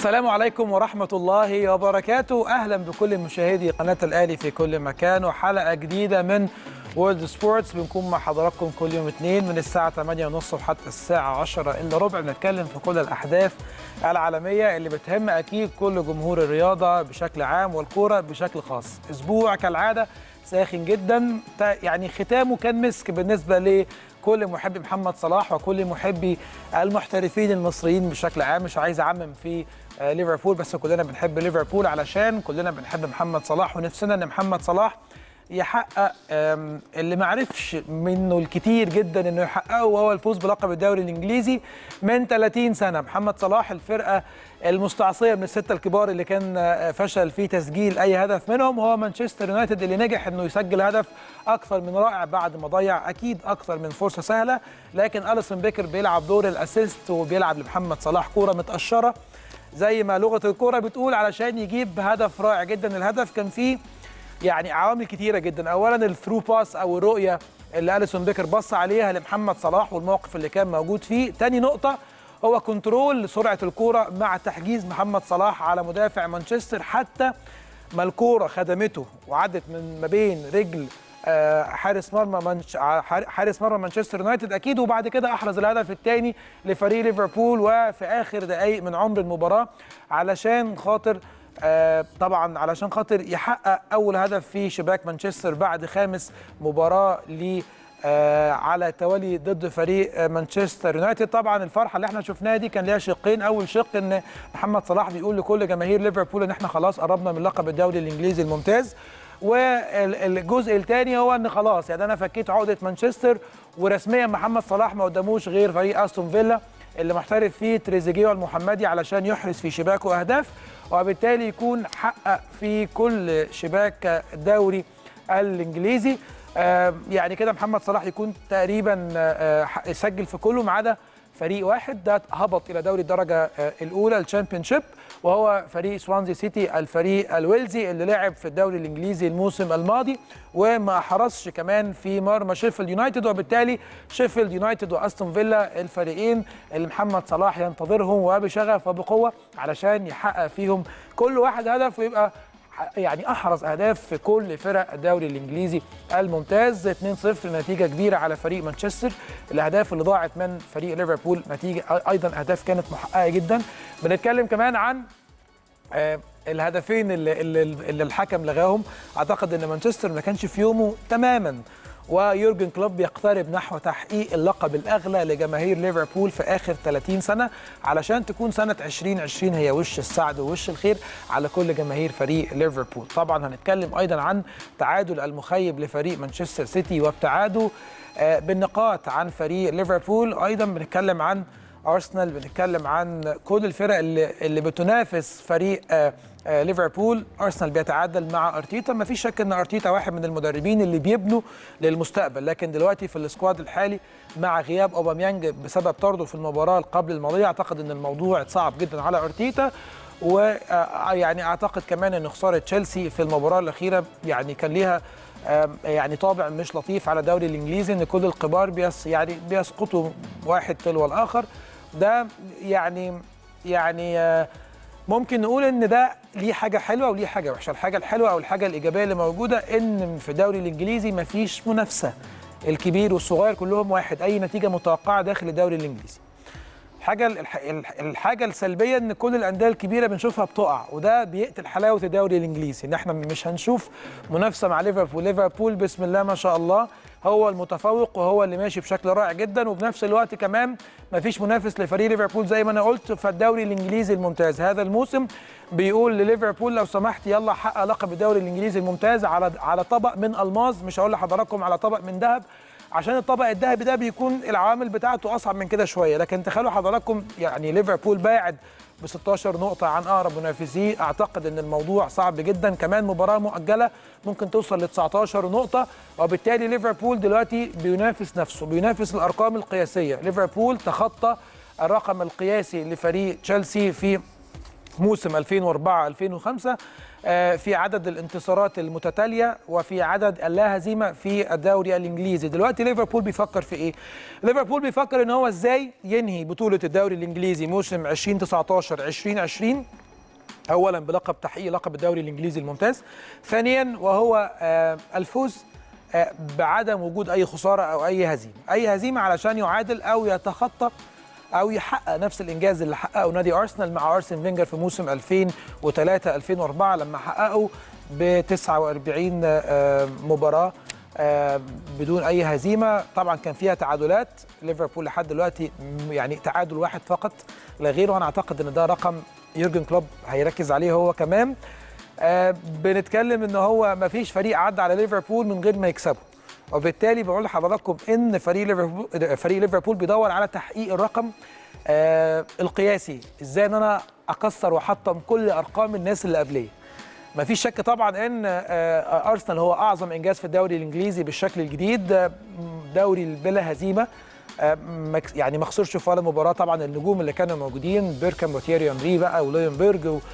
السلام عليكم ورحمة الله وبركاته أهلا بكل مشاهدي قناة الأهلي في كل مكان وحلقة جديدة من وورلد سبورتس بنكون مع حضراتكم كل يوم اثنين من الساعة 8:30 وحتى الساعة 10 إلا ربع بنتكلم في كل الأحداث العالمية اللي بتهم أكيد كل جمهور الرياضة بشكل عام والكورة بشكل خاص أسبوع كالعادة ساخن جدا يعني ختامه كان مسك بالنسبة لكل محبي محمد صلاح وكل محبي المحترفين المصريين بشكل عام مش عايز أعمم في ليفربول بس كلنا بنحب ليفربول علشان كلنا بنحب محمد صلاح ونفسنا ان محمد صلاح يحقق اللي ما عرفش منه الكتير جدا انه يحققه وهو الفوز بلقب الدوري الانجليزي من 30 سنه محمد صلاح الفرقه المستعصيه من السته الكبار اللي كان فشل في تسجيل اي هدف منهم هو مانشستر يونايتد اللي نجح انه يسجل هدف اكثر من رائع بعد ما ضيع اكيد اكثر من فرصه سهله لكن اليسون بيكر بيلعب دور الاسيست وبيلعب لمحمد صلاح كوره متقشره زي ما لغه الكوره بتقول علشان يجيب هدف رائع جدا الهدف كان فيه يعني عوامل كتيره جدا اولا الثرو باس او الرؤيه اللي اليسون بيكر بص عليها لمحمد صلاح والموقف اللي كان موجود فيه تاني نقطه هو كنترول سرعه الكوره مع تحجيز محمد صلاح على مدافع مانشستر حتى ما الكوره خدمته وعدت من ما بين رجل حارس مرمى منش... حارس مرمى مانشستر يونايتد اكيد وبعد كده احرز الهدف الثاني لفريق ليفربول وفي اخر دقائق من عمر المباراه علشان خاطر آه طبعا علشان خاطر يحقق اول هدف في شباك مانشستر بعد خامس مباراه ل آه على توالي ضد فريق آه مانشستر يونايتد طبعا الفرحه اللي احنا شفناها دي كان ليها شقين اول شق ان محمد صلاح بيقول لكل جماهير ليفربول ان احنا خلاص قربنا من لقب الدوري الانجليزي الممتاز والجزء الثاني هو ان خلاص يعني انا فكيت عقده مانشستر ورسميا محمد صلاح ما قداموش غير فريق استون فيلا اللي محترف فيه تريزيجيه المحمدي علشان يحرز في شباكه اهداف وبالتالي يكون حقق في كل شباك الدوري الانجليزي آه يعني كده محمد صلاح يكون تقريبا آه سجل في كله ما عدا فريق واحد ده هبط الى دوري الدرجه آه الاولى الشامبيونشيب وهو فريق سوانزي سيتي الفريق الويلزي اللي لعب في الدوري الانجليزي الموسم الماضي وما حرصش كمان في مرمى شيفيلد يونايتد وبالتالي شيفيلد يونايتد واستون فيلا الفريقين اللي محمد صلاح ينتظرهم وبشغف وبقوه علشان يحقق فيهم كل واحد هدف ويبقى يعني احرز اهداف في كل فرق الدوري الانجليزي الممتاز 2-0 نتيجه كبيره على فريق مانشستر الاهداف اللي ضاعت من فريق ليفربول نتيجه ايضا اهداف كانت محققه جدا بنتكلم كمان عن آه الهدفين اللي, اللي, اللي الحكم لغاهم اعتقد ان مانشستر ما كانش في يومه تماما ويورجن كلوب يقترب نحو تحقيق اللقب الاغلى لجماهير ليفربول في اخر 30 سنه علشان تكون سنه 2020 هي وش السعد ووش الخير على كل جماهير فريق ليفربول طبعا هنتكلم ايضا عن تعادل المخيب لفريق مانشستر سيتي وابتعاده بالنقاط عن فريق ليفربول ايضا بنتكلم عن ارسنال بنتكلم عن كل الفرق اللي, اللي بتنافس فريق آآ آآ ليفربول ارسنال بيتعادل مع ارتيتا ما فيش شك ان ارتيتا واحد من المدربين اللي بيبنوا للمستقبل لكن دلوقتي في السكواد الحالي مع غياب اوباميانج بسبب طرده في المباراه قبل الماضيه اعتقد ان الموضوع صعب جدا على ارتيتا ويعني اعتقد كمان ان خساره تشيلسي في المباراه الاخيره يعني كان ليها يعني طابع مش لطيف على الدوري الانجليزي ان كل الكبار بيس يعني بيسقطوا واحد تلو الاخر ده يعني يعني ممكن نقول ان ده ليه حاجه حلوه وليه حاجه وحشه الحاجه الحلوه او الحاجه الايجابيه اللي موجوده ان في الدوري الانجليزي مفيش منافسه الكبير والصغير كلهم واحد اي نتيجه متوقعه داخل الدوري الانجليزي الحاجه الحاجه السلبيه ان كل الانديه الكبيره بنشوفها بتقع وده بيقتل حلاوه الدوري الانجليزي ان احنا مش هنشوف منافسه مع ليفربول ليفربول بسم الله ما شاء الله هو المتفوق وهو اللي ماشي بشكل رائع جدا وبنفس الوقت كمان ما فيش منافس لفريق ليفربول زي ما انا قلت فالدوري الانجليزي الممتاز هذا الموسم بيقول لليفربول لو سمحت يلا حقق لقب الدوري الانجليزي الممتاز على على طبق من الماظ مش هقول لحضراتكم على طبق من ذهب عشان الطبق الذهبي ده بيكون العوامل بتاعته اصعب من كده شويه لكن تخيلوا حضراتكم يعني ليفربول باعد ب 16 نقطة عن أقرب منافسيه أعتقد أن الموضوع صعب جدا كمان مباراة مؤجلة ممكن توصل ل 19 نقطة وبالتالي ليفربول دلوقتي بينافس نفسه بينافس الأرقام القياسية ليفربول تخطى الرقم القياسي لفريق تشيلسي في موسم 2004 2005 آه، في عدد الانتصارات المتتاليه وفي عدد اللا هزيمه في الدوري الانجليزي دلوقتي ليفربول بيفكر في ايه ليفربول بيفكر ان هو ازاي ينهي بطوله الدوري الانجليزي موسم 2019 2020 اولا بلقب تحقيق لقب الدوري الانجليزي الممتاز ثانيا وهو آه، الفوز آه، بعدم وجود اي خساره او اي هزيمه اي هزيمه علشان يعادل او يتخطى او يحقق نفس الانجاز اللي حققه نادي ارسنال مع ارسن فينجر في موسم 2003 2004 لما حققوا ب 49 آه، مباراه آه، بدون اي هزيمه طبعا كان فيها تعادلات ليفربول لحد دلوقتي م- يعني تعادل واحد فقط لا غير وانا اعتقد ان ده رقم يورجن كلوب هيركز عليه هو كمان آه، بنتكلم ان هو ما فيش فريق عدى على ليفربول من غير ما يكسبه وبالتالي بقول لحضراتكم ان فريق ليفربول فريق ليفربول بيدور على تحقيق الرقم آه القياسي ازاي ان انا اكسر واحطم كل ارقام الناس اللي قبليه ما فيش شك طبعا ان آه ارسنال هو اعظم انجاز في الدوري الانجليزي بالشكل الجديد آه، دوري بلا هزيمه آه، مكس- يعني ما خسرش في ولا مباراه طبعا النجوم اللي كانوا موجودين بيركام وتيري انري بقى وليونبرج و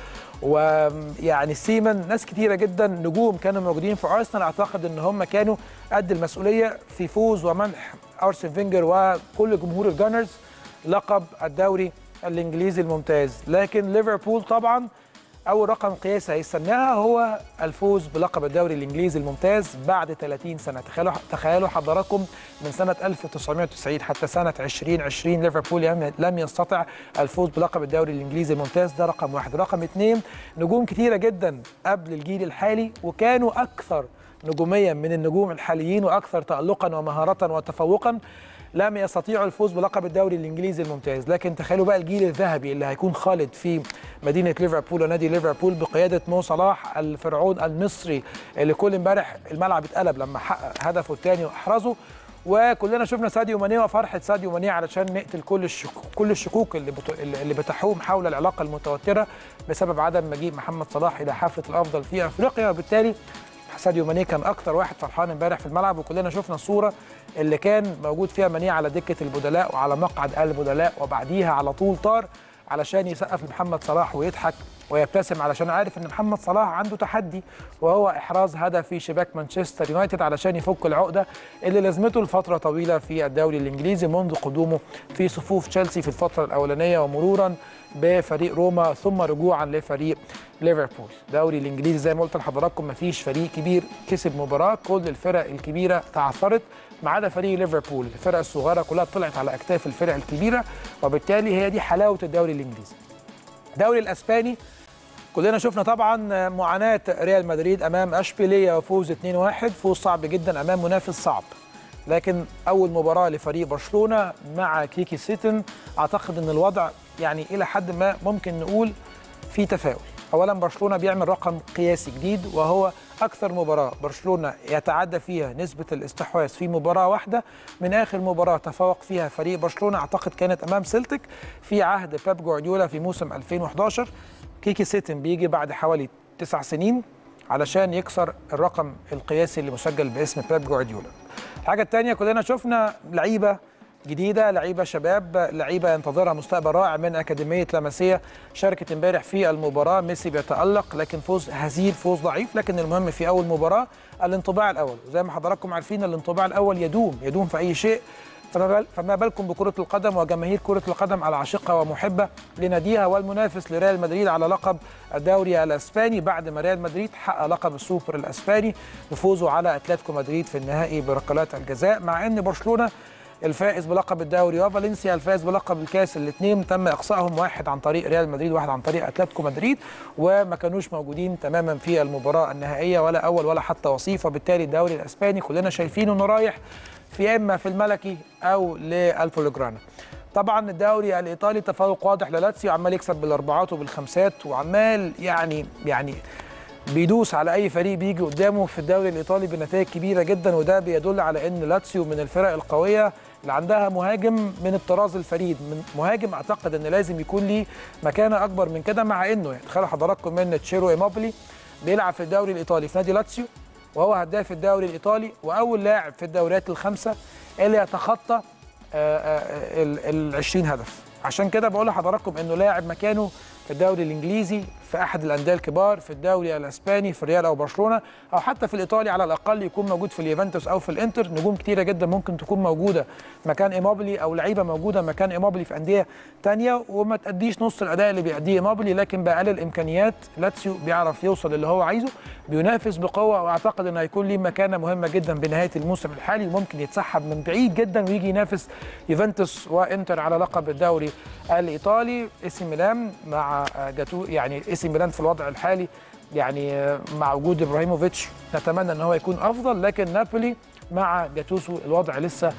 ويعني سيمن ناس كتيره جدا نجوم كانوا موجودين في ارسنال اعتقد ان هم كانوا قد المسؤوليه في فوز ومنح ارسن فينجر وكل جمهور الجانرز لقب الدوري الانجليزي الممتاز لكن ليفربول طبعا اول رقم قياسي هيستناها هو الفوز بلقب الدوري الانجليزي الممتاز بعد 30 سنه تخيلوا تخيلوا حضراتكم من سنه 1990 حتى سنه 2020 ليفربول لم- لم يستطع الفوز بلقب الدوري الانجليزي الممتاز ده رقم واحد رقم اثنين نجوم كثيره جدا قبل الجيل الحالي وكانوا اكثر نجوميا من النجوم الحاليين واكثر تالقا ومهاره وتفوقا لم يستطيعوا الفوز بلقب الدوري الانجليزي الممتاز لكن تخيلوا بقى الجيل الذهبي اللي هيكون خالد في مدينه ليفربول ونادي ليفربول بقياده مو صلاح الفرعون المصري اللي كل امبارح الملعب اتقلب لما حقق هدفه الثاني واحرزه وكلنا شفنا ساديو ماني وفرحه ساديو ماني علشان نقتل كل الشكوك كل الشكوك اللي بت... اللي بتحوم حول العلاقه المتوتره بسبب عدم مجيء محمد صلاح الى حفله الافضل في افريقيا وبالتالي ساديو ماني كان اكتر واحد فرحان امبارح في الملعب وكلنا شفنا الصوره اللي كان موجود فيها ماني على دكه البدلاء وعلى مقعد البدلاء وبعديها على طول طار علشان يسقف لمحمد صلاح ويضحك ويبتسم علشان عارف ان محمد صلاح عنده تحدي وهو احراز هدف في شباك مانشستر يونايتد علشان يفك العقده اللي لازمته لفتره طويله في الدوري الانجليزي منذ قدومه في صفوف تشيلسي في الفتره الاولانيه ومرورا بفريق روما ثم رجوعا لفريق ليفربول دوري الانجليزي زي ما قلت لحضراتكم مفيش فريق كبير كسب مباراه كل الفرق الكبيره تعثرت ما عدا فريق ليفربول الفرق الصغيره كلها طلعت على اكتاف الفرق الكبيره وبالتالي هي دي حلاوه الدوري الانجليزي الدوري الاسباني كلنا شفنا طبعا معاناه ريال مدريد امام اشبيليه وفوز 2-1 فوز صعب جدا امام منافس صعب لكن اول مباراه لفريق برشلونه مع كيكي سيتن اعتقد ان الوضع يعني الى حد ما ممكن نقول في تفاؤل اولا برشلونه بيعمل رقم قياسي جديد وهو اكثر مباراه برشلونه يتعدى فيها نسبه الاستحواذ في مباراه واحده من اخر مباراه تفوق فيها فريق برشلونه اعتقد كانت امام سيلتيك في عهد بيب جوارديولا في موسم 2011 كيكي سيتن بيجي بعد حوالي تسع سنين علشان يكسر الرقم القياسي اللي مسجل باسم بيب جوارديولا الحاجه الثانيه كلنا شفنا لعيبه جديده لعيبه شباب لعيبه ينتظرها مستقبل رائع من اكاديميه لاماسيا شاركت امبارح في المباراه ميسي بيتالق لكن فوز هزيل فوز ضعيف لكن المهم في اول مباراه الانطباع الاول وزي ما حضراتكم عارفين الانطباع الاول يدوم يدوم في اي شيء فما بال- فما بالكم بكرة القدم وجماهير كرة القدم العاشقة ومحبة لناديها والمنافس لريال مدريد على لقب الدوري الاسباني بعد ما ريال مدريد حقق لقب السوبر الاسباني بفوزه على اتلتيكو مدريد في النهائي بركلات الجزاء مع ان برشلونة الفائز بلقب الدوري وفالنسيا الفائز بلقب الكاس الاثنين تم اقصائهم واحد عن طريق ريال مدريد واحد عن طريق اتلتيكو مدريد وما كانوش موجودين تماما في المباراه النهائيه ولا اول ولا حتى وصيف وبالتالي الدوري الاسباني كلنا شايفينه انه رايح في اما في الملكي او للبولجرانا طبعا الدوري الايطالي تفوق واضح للاتسيو عمال يكسب بالاربعات وبالخمسات وعمال يعني يعني بيدوس على اي فريق بيجي قدامه في الدوري الايطالي بنتائج كبيره جدا وده بيدل على ان لاتسيو من الفرق القويه اللي عندها مهاجم من الطراز الفريد من مهاجم اعتقد ان لازم يكون ليه مكانه اكبر من كده مع انه يعني تخيلوا حضراتكم ان تشيرو ايموبيلي بيلعب في الدوري الايطالي في نادي لاتسيو وهو هداف الدوري الايطالي واول لاعب في الدوريات الخمسه اللي يتخطى ال 20 هدف عشان كده بقول لحضراتكم انه لاعب مكانه في في الدوري الانجليزي في احد الانديه الكبار في الدوري الاسباني في الريال او برشلونه او حتى في الايطالي على الاقل يكون موجود في اليوفنتوس او في الانتر نجوم كتيره جدا ممكن تكون موجوده مكان ايموبيلي او لعيبه موجوده مكان ايموبيلي في انديه تانية وما تاديش نص الاداء اللي بيأديه ايموبيلي لكن باقل الامكانيات لاتسيو بيعرف يوصل اللي هو عايزه بينافس بقوه واعتقد انه هيكون ليه مكانه مهمه جدا بنهايه الموسم الحالي وممكن يتسحب من بعيد جدا ويجي ينافس يوفنتوس وانتر على لقب الدوري الايطالي اي سي ميلان مع جاتو يعني اي سي ميلان في الوضع الحالي يعني مع وجود ابراهيموفيتش نتمنى ان هو يكون افضل لكن نابولي مع جاتوسو الوضع لسه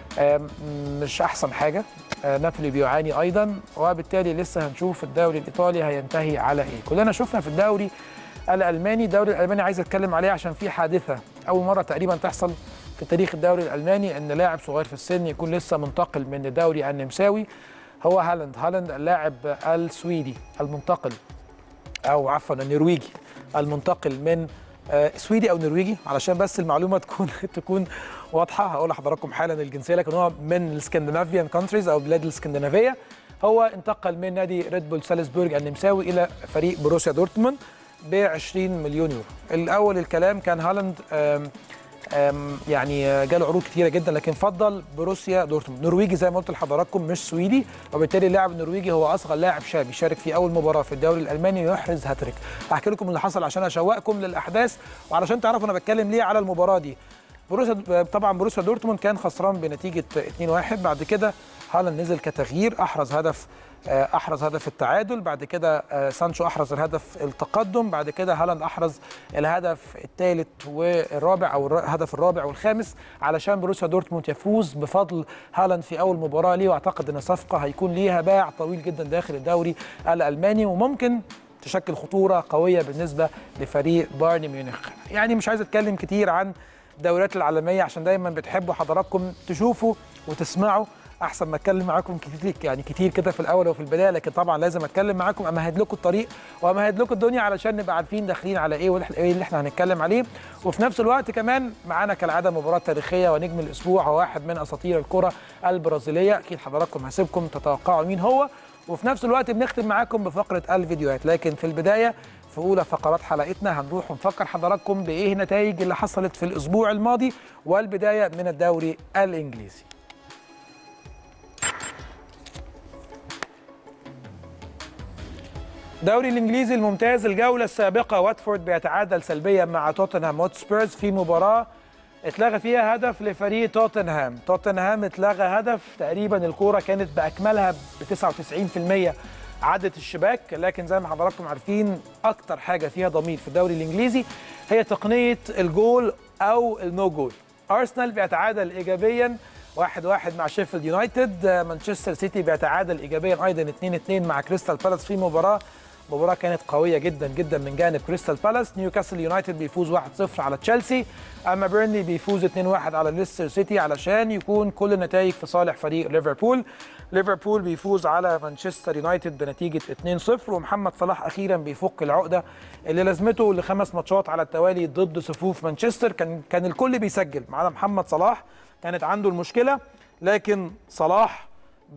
مش احسن حاجه نابولي بيعاني ايضا وبالتالي لسه هنشوف الدوري الايطالي هينتهي على ايه كلنا شفنا في الدوري الالماني الدوري الالماني عايز اتكلم عليه عشان في حادثه اول مره تقريبا تحصل في تاريخ الدوري الالماني ان لاعب صغير في السن يكون لسه منتقل من الدوري النمساوي هو هالاند هالاند اللاعب السويدي المنتقل او عفوا النرويجي المنتقل من سويدي او نرويجي علشان بس المعلومه تكون تكون واضحه هقول لحضراتكم حالا الجنسيه لكن هو من السكندنافيان كونتريز او بلاد الاسكندنافيه هو انتقل من نادي ريد بول سالزبورج النمساوي الى فريق بروسيا دورتموند ب 20 مليون يورو الاول الكلام كان هالاند آم آم يعني جاله عروض كتيره جدا لكن فضل بروسيا دورتموند نرويجي زي ما قلت لحضراتكم مش سويدي وبالتالي اللاعب النرويجي هو اصغر لاعب شاب يشارك في اول مباراه في الدوري الالماني ويحرز هاتريك هحكي لكم اللي حصل عشان اشوقكم للاحداث وعلشان تعرفوا انا بتكلم ليه على المباراه دي بروسيا طبعا بروسيا دورتموند كان خسران بنتيجه 2-1 بعد كده هالاند نزل كتغيير احرز هدف احرز هدف التعادل بعد كده سانشو احرز الهدف التقدم بعد كده هالاند احرز الهدف الثالث والرابع او الهدف الرابع والخامس علشان بروسيا دورتموند يفوز بفضل هالاند في اول مباراه ليه واعتقد ان الصفقه هيكون ليها باع طويل جدا داخل الدوري الالماني وممكن تشكل خطوره قويه بالنسبه لفريق بايرن ميونخ يعني مش عايز اتكلم كتير عن الدوريات العالميه عشان دايما بتحبوا حضراتكم تشوفوا وتسمعوا احسن ما اتكلم معاكم كتير يعني كتير كده في الاول وفي البدايه لكن طبعا لازم اتكلم معاكم امهد لكم الطريق وامهد لكم الدنيا علشان نبقى عارفين داخلين على ايه وايه اللي احنا هنتكلم عليه وفي نفس الوقت كمان معانا كالعاده مباراه تاريخيه ونجم الاسبوع هو واحد من اساطير الكره البرازيليه اكيد حضراتكم هسيبكم تتوقعوا مين هو وفي نفس الوقت بنختم معاكم بفقره الفيديوهات لكن في البدايه في اولى فقرات حلقتنا هنروح ونفكر حضراتكم بايه النتائج اللي حصلت في الاسبوع الماضي والبدايه من الدوري الانجليزي الدوري الانجليزي الممتاز الجوله السابقه واتفورد بيتعادل سلبيا مع توتنهام هوتسبيرز في مباراه اتلغى فيها هدف لفريق توتنهام توتنهام اتلغى هدف تقريبا الكوره كانت باكملها ب 99% عدت الشباك لكن زي ما حضراتكم عارفين اكتر حاجه فيها ضمير في الدوري الانجليزي هي تقنيه الجول او النو جول ارسنال بيتعادل ايجابيا واحد واحد مع شيفيلد يونايتد مانشستر سيتي بيتعادل ايجابيا ايضا 2 2 مع كريستال بالاس في مباراه مباراة كانت قوية جدا جدا من جانب كريستال بالاس نيوكاسل يونايتد بيفوز 1-0 على تشيلسي اما بيرني بيفوز 2-1 على ليستر سيتي علشان يكون كل النتائج في صالح فريق ليفربول ليفربول بيفوز على مانشستر يونايتد بنتيجة 2-0 ومحمد صلاح اخيرا بيفك العقدة اللي لازمته لخمس ماتشات على التوالي ضد صفوف مانشستر كان كان الكل بيسجل ما عدا محمد صلاح كانت عنده المشكلة لكن صلاح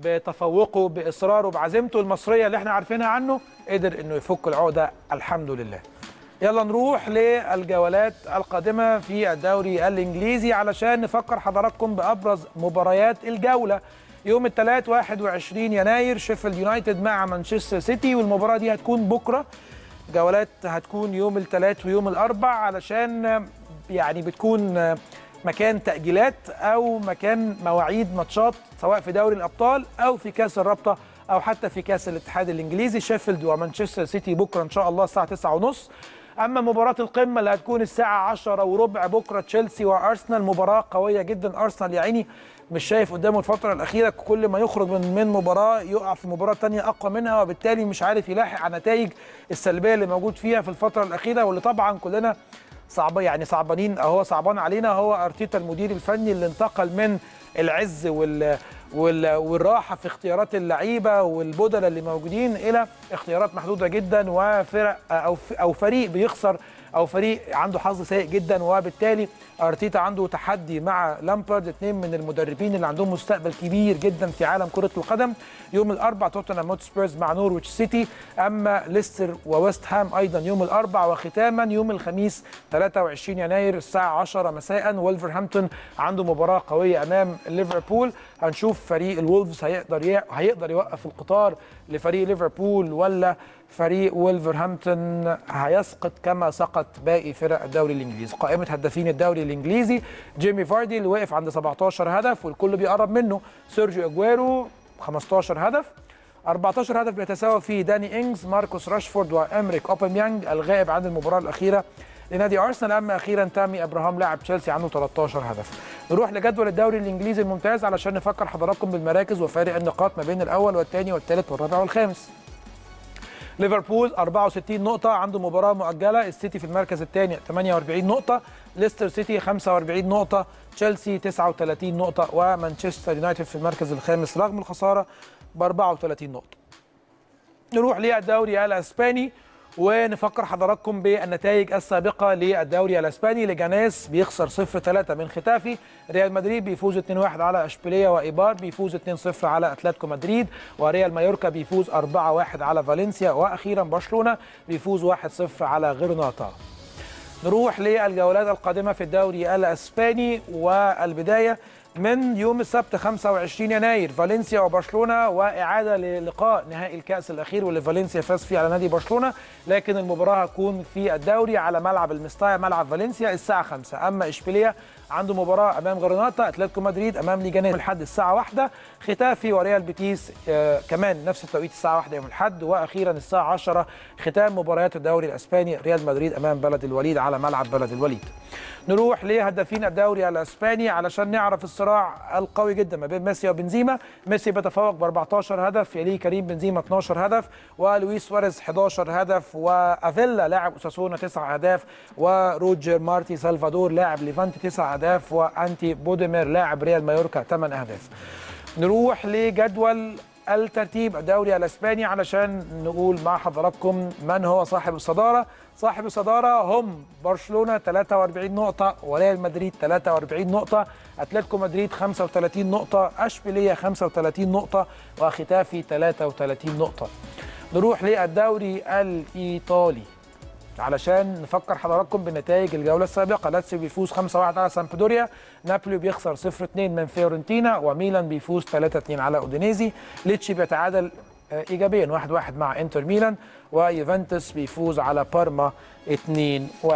بتفوقه باصراره بعزيمته المصريه اللي احنا عارفينها عنه قدر انه يفك العقده الحمد لله. يلا نروح للجولات القادمه في الدوري الانجليزي علشان نفكر حضراتكم بابرز مباريات الجوله. يوم الثلاث 21 يناير شيفيلد يونايتد مع مانشستر سيتي والمباراه دي هتكون بكره. جولات هتكون يوم الثلاث ويوم الاربع علشان يعني بتكون مكان تأجيلات أو مكان مواعيد ماتشات سواء في دوري الأبطال أو في كأس الرابطة أو حتى في كأس الاتحاد الإنجليزي شيفيلد ومانشستر سيتي بكرة إن شاء الله الساعة 9:30 أما مباراة القمة اللي هتكون الساعة 10 وربع بكرة تشيلسي وأرسنال مباراة قوية جدا أرسنال يا عيني مش شايف قدامه الفترة الأخيرة كل ما يخرج من من مباراة يقع في مباراة تانية أقوى منها وبالتالي مش عارف يلاحق على النتائج السلبية اللي موجود فيها في الفترة الأخيرة واللي طبعا كلنا صعب يعني صعبانين هو صعبان علينا هو ارتيتا المدير الفني اللي انتقل من العز وال وال والراحه في اختيارات اللعيبه والبدلاء اللي موجودين الى اختيارات محدوده جدا وفرق او او فريق بيخسر او فريق عنده حظ سيء جدا وبالتالي ارتيتا عنده تحدي مع لامبارد اثنين من المدربين اللي عندهم مستقبل كبير جدا في عالم كره القدم يوم الاربعاء توتنهام هوتسبيرز مع نورويتش سيتي اما ليستر وويست هام ايضا يوم الاربعاء وختاما يوم الخميس 23 يناير الساعه 10 مساء ولفرهامبتون عنده مباراه قويه امام ليفربول هنشوف فريق الولفز هيقدر هيقدر يوقف القطار لفريق ليفربول ولا فريق ولفرهامبتون هيسقط كما سقط باقي فرق الدوري الانجليزي قائمه هدافين الدوري الانجليزي جيمي فاردي اللي وقف عند 17 هدف والكل بيقرب منه سيرجيو اجويرو 15 هدف 14 هدف بيتساوى فيه داني انجز ماركوس راشفورد وامريك اوباميانج الغائب عن المباراه الاخيره لنادي ارسنال اما اخيرا تامي ابراهام لاعب تشيلسي عنده 13 هدف نروح لجدول الدوري الانجليزي الممتاز علشان نفكر حضراتكم بالمراكز وفارق النقاط ما بين الاول والثاني والثالث والرابع والخامس ليفربول 64 نقطة عنده مباراة مؤجلة، السيتي في المركز الثاني 48 نقطة، ليستر سيتي 45 نقطة، تشيلسي 39 نقطة، ومانشستر يونايتد في المركز الخامس رغم الخسارة ب 34 نقطة. نروح للدوري الاسباني ونفكر حضراتكم بالنتائج السابقه للدوري الاسباني لجاناس بيخسر 0-3 من ختافي ريال مدريد بيفوز 2-1 على اشبيليه وايبار بيفوز 2-0 على اتلتيكو مدريد وريال مايوركا بيفوز 4-1 على فالنسيا واخيرا برشلونه بيفوز 1-0 على غرناطه نروح للجولات القادمه في الدوري الاسباني والبدايه من يوم السبت 25 يناير فالنسيا وبرشلونه واعاده للقاء نهائي الكاس الاخير واللي فالنسيا فاز فيه على نادي برشلونه لكن المباراه هتكون في الدوري على ملعب المستايا ملعب فالنسيا الساعه 5 اما اشبيليه عنده مباراه امام غرناطه اتلتيكو مدريد امام ليجانيس لحد الساعه 1 ختافي وريال بيتيس آه كمان نفس التوقيت الساعه 1 يوم الاحد واخيرا الساعه 10 ختام مباريات الدوري الاسباني ريال مدريد امام بلد الوليد على ملعب بلد الوليد نروح لهدافين الدوري الاسباني علشان نعرف الصراع القوي جدا ما بين ميسي وبنزيما ميسي بيتفوق ب 14 هدف يليه كريم بنزيما 12 هدف ولويس سواريز 11 هدف وافيلا لاعب اساسونا 9 اهداف وروجر مارتي سلفادور لاعب ليفانتي 9 اهداف وانتي بوديمير لاعب ريال مايوركا 8 اهداف نروح لجدول الترتيب الدوري الاسباني علشان نقول مع حضراتكم من هو صاحب الصداره صاحب الصداره هم برشلونه 43 نقطه وريال مدريد 43 نقطه اتلتيكو مدريد 35 نقطه اشبيليه 35 نقطه وختافي 33 نقطه نروح للدوري الايطالي علشان نفكر حضراتكم بنتائج الجوله السابقه لاتسيو بيفوز 5-1 على سامبدوريا نابولي بيخسر 0-2 من فيورنتينا وميلان بيفوز 3-2 على اودينيزي ليتشي بيتعادل ايجابيا 1-1 مع انتر ميلان ويوفنتوس بيفوز على بارما 2-1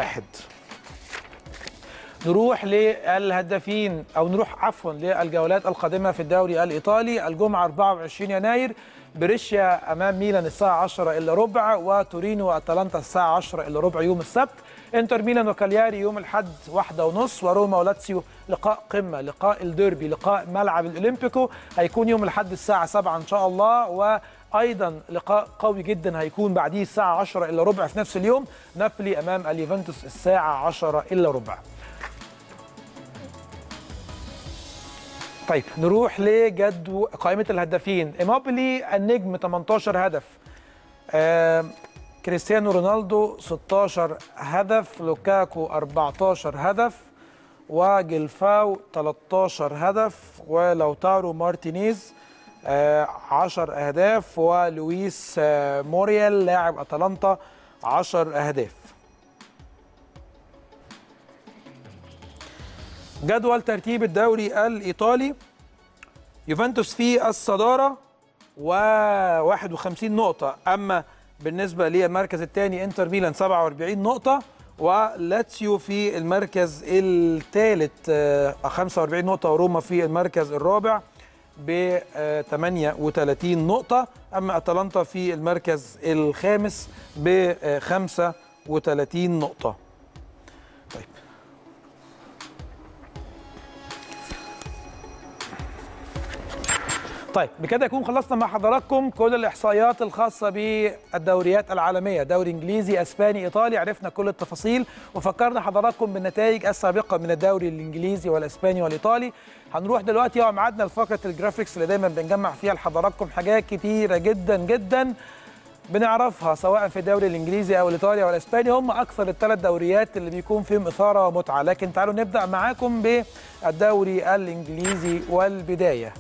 نروح للهدافين او نروح عفوا للجولات القادمه في الدوري الايطالي الجمعه 24 يناير بريشيا امام ميلان الساعه 10 الا ربع وتورينو واتلانتا الساعه 10 الا ربع يوم السبت انتر ميلان وكالياري يوم الاحد واحدة ونص وروما ولاتسيو لقاء قمه لقاء الديربي لقاء ملعب الاولمبيكو هيكون يوم الاحد الساعه 7 ان شاء الله و ايضا لقاء قوي جدا هيكون بعديه الساعه 10 الا ربع في نفس اليوم نابولي امام اليوفنتوس الساعه 10 الا ربع طيب نروح لجدو قائمه الهدافين ايموبيلي النجم 18 هدف آه كريستيانو رونالدو 16 هدف لوكاكو 14 هدف وجلفاو 13 هدف ولوتارو مارتينيز آه 10 اهداف ولويس آه موريال لاعب اتلانتا 10 اهداف جدول ترتيب الدوري الايطالي يوفنتوس في الصداره و 51 نقطه اما بالنسبه للمركز الثاني انتر ميلان 47 نقطه ولاتسيو في المركز الثالث 45 نقطه وروما في المركز الرابع ب 38 نقطه اما اتلانتا في المركز الخامس ب 35 نقطه طيب طيب بكده يكون خلصنا مع حضراتكم كل الاحصائيات الخاصه بالدوريات العالميه دوري انجليزي اسباني ايطالي عرفنا كل التفاصيل وفكرنا حضراتكم بالنتائج السابقه من الدوري الانجليزي والاسباني والايطالي هنروح دلوقتي مع ميعادنا لفقره الجرافيكس اللي دايما بنجمع فيها لحضراتكم حاجات كتيره جدا جدا بنعرفها سواء في الدوري الانجليزي او الايطالي او الاسباني هم اكثر الثلاث دوريات اللي بيكون فيهم اثاره ومتعه لكن تعالوا نبدا معاكم بالدوري الانجليزي والبدايه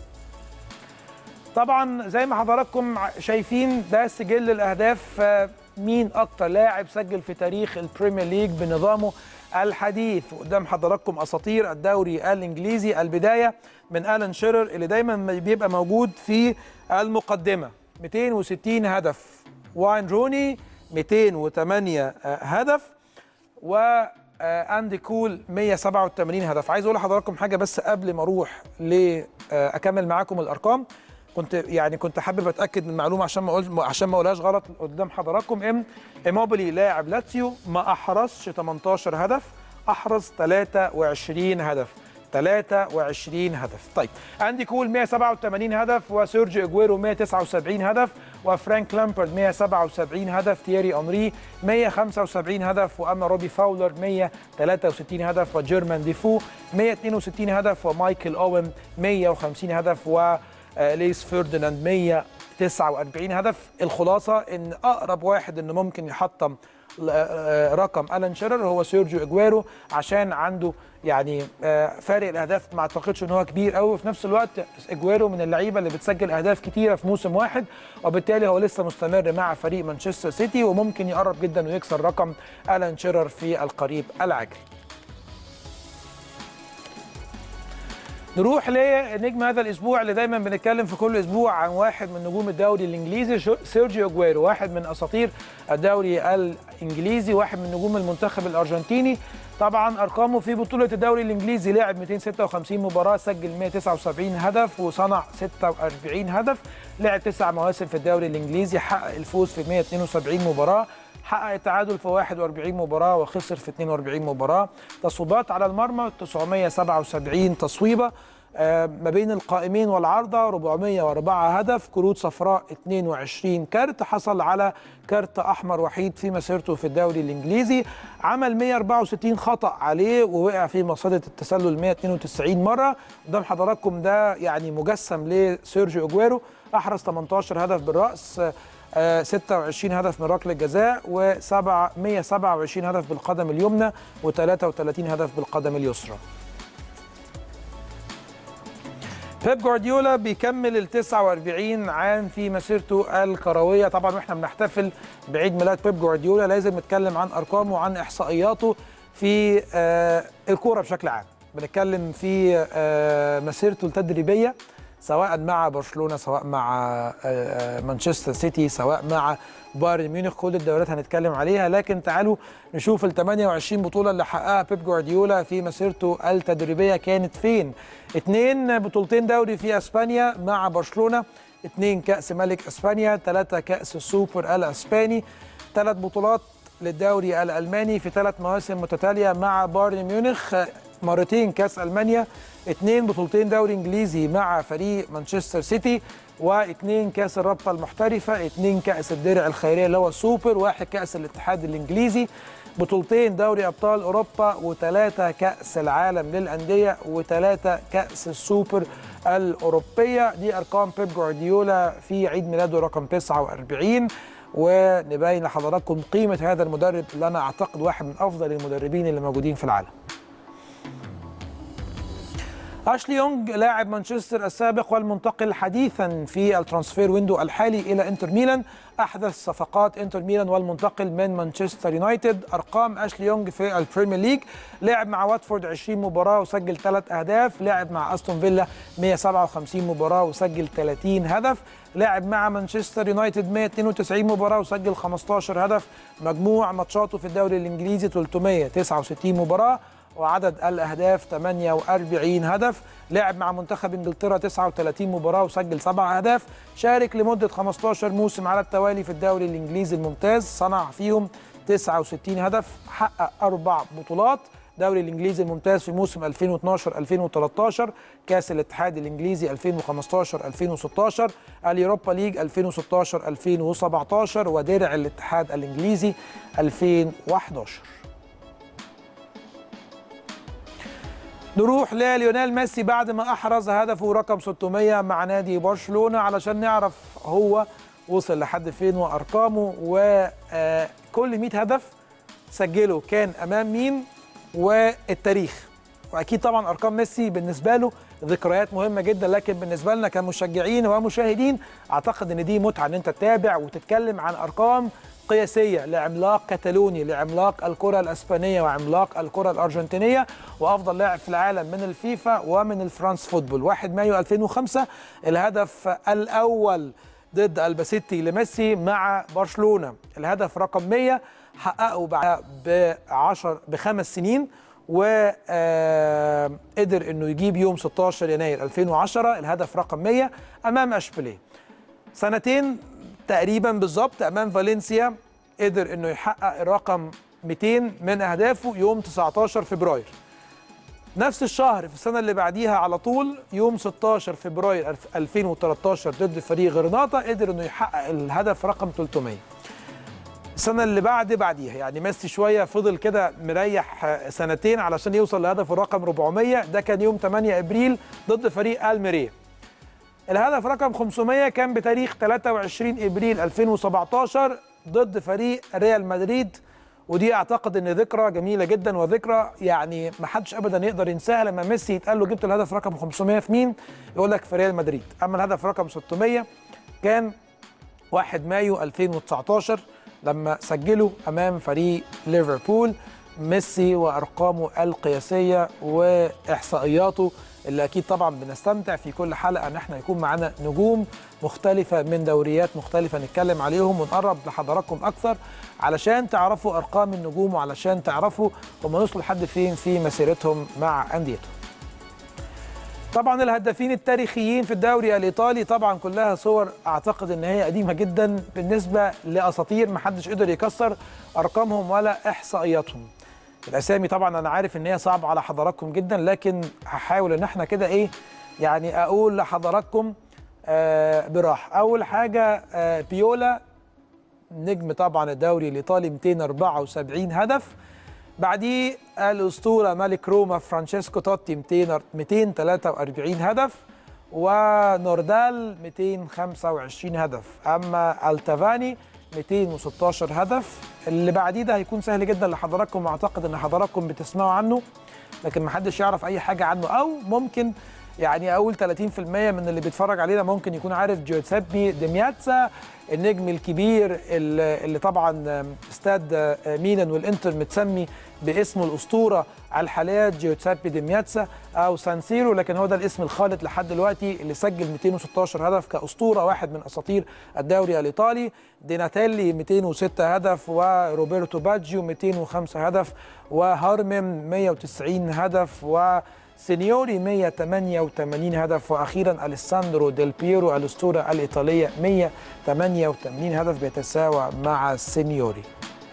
طبعا زي ما حضراتكم شايفين ده سجل الاهداف مين اكتر لاعب سجل في تاريخ البريمير ليج بنظامه الحديث قدام حضراتكم اساطير الدوري الانجليزي البدايه من الان شيرر اللي دايما بيبقى موجود في المقدمه 260 هدف واين روني 208 هدف و اندي كول 187 هدف عايز اقول لحضراتكم حاجه بس قبل ما اروح لاكمل معاكم الارقام كنت يعني كنت حابب اتاكد من المعلومه عشان ما اقول عشان ما اقولهاش غلط قدام حضراتكم ام ايموبيلي لاعب لاتسيو ما احرزش 18 هدف احرز 23 هدف 23 هدف طيب عندي كول 187 هدف وسيرجي اجويرو 179 هدف وفرانك لامبرد 177 هدف تييري اونري 175 هدف واما روبي فاولر 163 هدف وجيرمان ديفو 162 هدف ومايكل اوين 150 هدف و ليس فرديناند 149 هدف الخلاصه ان اقرب واحد انه ممكن يحطم رقم الان شيرر هو سيرجيو اجويرو عشان عنده يعني فارق الاهداف ما اعتقدش ان هو كبير قوي وفي نفس الوقت اجويرو من اللعيبه اللي بتسجل اهداف كتيره في موسم واحد وبالتالي هو لسه مستمر مع فريق مانشستر سيتي وممكن يقرب جدا ويكسر رقم الان شيرر في القريب العاجل نروح لنجم هذا الاسبوع اللي دايما بنتكلم في كل اسبوع عن واحد من نجوم الدوري الانجليزي سيرجيو اجويرو واحد من اساطير الدوري الانجليزي واحد من نجوم المنتخب الارجنتيني طبعا ارقامه في بطوله الدوري الانجليزي لعب 256 مباراه سجل 179 هدف وصنع 46 هدف لعب تسع مواسم في الدوري الانجليزي حقق الفوز في 172 مباراه حقق التعادل في 41 مباراه وخسر في 42 مباراه تصويبات على المرمى 977 تصويبه ما بين القائمين والعارضه 404 هدف كروت صفراء 22 كارت حصل على كارت احمر وحيد في مسيرته في الدوري الانجليزي عمل 164 خطا عليه ووقع في مصيده التسلل 192 مره قدام حضراتكم ده يعني مجسم لسيرجيو اجويرو احرز 18 هدف بالراس 26 هدف من ركله جزاء و 127 هدف بالقدم اليمنى و33 هدف بالقدم اليسرى بيب جوارديولا بيكمل ال 49 عام في مسيرته الكرويه طبعا واحنا بنحتفل بعيد ميلاد بيب جوارديولا لازم نتكلم عن ارقامه وعن احصائياته في الكوره بشكل عام بنتكلم في مسيرته التدريبيه سواء مع برشلونه سواء مع مانشستر سيتي سواء مع بايرن ميونخ كل الدوريات هنتكلم عليها لكن تعالوا نشوف ال 28 بطوله اللي حققها بيب جوارديولا في مسيرته التدريبيه كانت فين اثنين بطولتين دوري في اسبانيا مع برشلونه اثنين كاس ملك اسبانيا ثلاثه كاس السوبر الاسباني ثلاث بطولات للدوري الالماني في ثلاث مواسم متتاليه مع بايرن ميونخ مرتين كاس المانيا اثنين بطولتين دوري انجليزي مع فريق مانشستر سيتي واثنين كاس الرابطه المحترفه اثنين كاس الدرع الخيريه اللي هو السوبر واحد كاس الاتحاد الانجليزي بطولتين دوري ابطال اوروبا وثلاثه كاس العالم للانديه وثلاثه كاس السوبر الاوروبيه دي ارقام بيب جوارديولا في عيد ميلاده رقم 49 ونبين لحضراتكم قيمه هذا المدرب اللي انا اعتقد واحد من افضل المدربين اللي موجودين في العالم اشلي يونغ لاعب مانشستر السابق والمنتقل حديثا في الترانسفير ويندو الحالي الى انتر ميلان احدث صفقات انتر ميلان والمنتقل من مانشستر يونايتد ارقام اشلي يونغ في البريمير ليج لعب مع واتفورد 20 مباراه وسجل 3 اهداف لعب مع استون فيلا 157 مباراه وسجل 30 هدف لعب مع مانشستر يونايتد 192 مباراه وسجل 15 هدف مجموع ماتشاته في الدوري الانجليزي 369 مباراه وعدد الاهداف 48 هدف لعب مع منتخب انجلترا 39 مباراه وسجل 7 اهداف شارك لمده 15 موسم على التوالي في الدوري الانجليزي الممتاز صنع فيهم 69 هدف حقق اربع بطولات الدوري الانجليزي الممتاز في موسم 2012 2013 كاس الاتحاد الانجليزي 2015 2016 اليوروبا ليج 2016 2017 ودرع الاتحاد الانجليزي 2011 نروح لليونيل ميسي بعد ما احرز هدفه رقم 600 مع نادي برشلونه علشان نعرف هو وصل لحد فين وارقامه وكل 100 هدف سجله كان امام مين والتاريخ واكيد طبعا ارقام ميسي بالنسبه له ذكريات مهمه جدا لكن بالنسبه لنا كمشجعين ومشاهدين اعتقد ان دي متعه ان انت تتابع وتتكلم عن ارقام قياسيه لعملاق كتالوني لعملاق الكره الاسبانيه وعملاق الكره الارجنتينيه وافضل لاعب في العالم من الفيفا ومن الفرانس فوتبول 1 مايو 2005 الهدف الاول ضد الباسيتي لميسي مع برشلونه الهدف رقم 100 حققه بعد ب 10 بخمس سنين وقدر انه يجيب يوم 16 يناير 2010 الهدف رقم 100 امام اشبيليه سنتين تقريبا بالظبط امام فالنسيا قدر انه يحقق الرقم 200 من اهدافه يوم 19 فبراير نفس الشهر في السنه اللي بعديها على طول يوم 16 فبراير 2013 ضد فريق غرناطه قدر انه يحقق الهدف رقم 300 السنه اللي بعد بعديها يعني ميسي شويه فضل كده مريح سنتين علشان يوصل لهدف الرقم 400 ده كان يوم 8 ابريل ضد فريق الميريه الهدف رقم 500 كان بتاريخ 23 ابريل 2017 ضد فريق ريال مدريد ودي اعتقد ان ذكرى جميله جدا وذكرى يعني ما حدش ابدا يقدر ينساها لما ميسي يتقال له جبت الهدف رقم 500 في مين يقول لك في ريال مدريد اما الهدف رقم 600 كان 1 مايو 2019 لما سجلوا امام فريق ليفربول ميسي وارقامه القياسيه واحصائياته اللي اكيد طبعا بنستمتع في كل حلقه ان احنا يكون معانا نجوم مختلفه من دوريات مختلفه نتكلم عليهم ونقرب لحضراتكم اكثر علشان تعرفوا ارقام النجوم وعلشان تعرفوا هم وصلوا لحد فين في مسيرتهم مع انديتهم. طبعا الهدافين التاريخيين في الدوري الايطالي طبعا كلها صور اعتقد ان هي قديمه جدا بالنسبه لاساطير ما حدش قدر يكسر ارقامهم ولا احصائياتهم. الاسامي طبعا انا عارف ان هي صعبه على حضراتكم جدا لكن هحاول ان احنا كده ايه يعني اقول لحضراتكم آه براحه اول حاجه آه بيولا نجم طبعا الدوري الايطالي 274 هدف بعديه الاسطوره ملك روما فرانشيسكو توتي 243 هدف ونوردال 225 هدف اما التافاني 216 هدف اللي بعديه ده هيكون سهل جدا لحضراتكم واعتقد ان حضراتكم بتسمعوا عنه لكن محدش يعرف اي حاجه عنه او ممكن يعني اقول 30% من اللي بيتفرج علينا ممكن يكون عارف جوزيبي ديمياتسا النجم الكبير اللي, اللي طبعا استاد ميلان والانتر متسمي باسمه الاسطوره الحاليه جوزيبي ديمياتسا او سانسيرو لكن هو ده الاسم الخالد لحد دلوقتي اللي سجل 216 هدف كاسطوره واحد من اساطير الدوري الايطالي ديناتيلي 206 هدف وروبرتو باجيو 205 هدف وهارمم 190 هدف و سينيوري 188 هدف واخيرا اليساندرو ديل بيرو الاسطوره الايطاليه 188 هدف بيتساوى مع سينيوري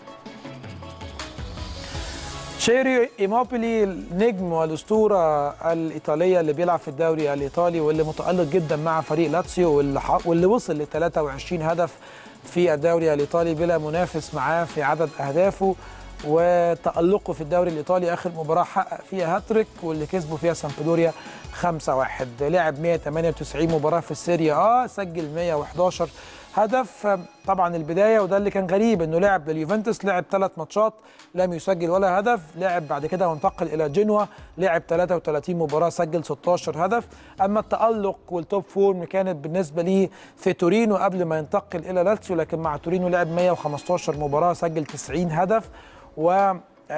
شيري ايموبيلي النجم والاسطوره الايطاليه اللي بيلعب في الدوري الايطالي واللي متالق جدا مع فريق لاتسيو واللي, واللي وصل ل 23 هدف في الدوري الايطالي بلا منافس معاه في عدد اهدافه وتألقه في الدوري الإيطالي آخر مباراة حقق فيها هاتريك واللي كسبوا فيها سامبدوريا 5-1 لعب 198 مباراة في السيريا آ سجل 111 هدف طبعا البداية وده اللي كان غريب انه لعب لليوفنتوس لعب ثلاث ماتشات لم يسجل ولا هدف لعب بعد كده وانتقل الى جنوا لعب 33 مباراة سجل 16 هدف اما التألق والتوب فورم كانت بالنسبة ليه في تورينو قبل ما ينتقل الى لاتسيو لكن مع تورينو لعب 115 مباراة سجل 90 هدف و